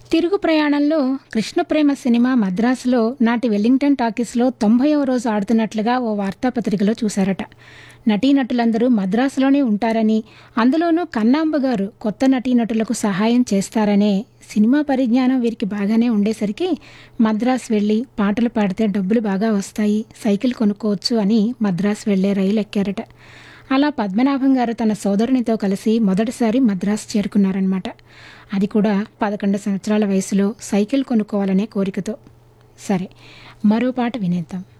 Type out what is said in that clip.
తిరుగు ప్రయాణంలో కృష్ణప్రేమ సినిమా మద్రాసులో నాటి వెల్లింగ్టన్ టాకీస్లో తొంభైవ రోజు ఆడుతున్నట్లుగా ఓ వార్తాపత్రికలో చూశారట నటీనటులందరూ మద్రాసులోనే ఉంటారని అందులోనూ కన్నాంబ గారు కొత్త నటీనటులకు సహాయం చేస్తారనే సినిమా పరిజ్ఞానం వీరికి బాగానే ఉండేసరికి మద్రాసు వెళ్ళి పాటలు పాడితే డబ్బులు బాగా వస్తాయి సైకిల్ కొనుక్కోవచ్చు అని మద్రాసు వెళ్లే రైలు ఎక్కారట అలా పద్మనాభం గారు తన సోదరునితో కలిసి మొదటిసారి మద్రాసు చేరుకున్నారనమాట అది కూడా పదకొండు సంవత్సరాల వయసులో సైకిల్ కొనుక్కోవాలనే కోరికతో సరే మరో పాట వినేద్దాం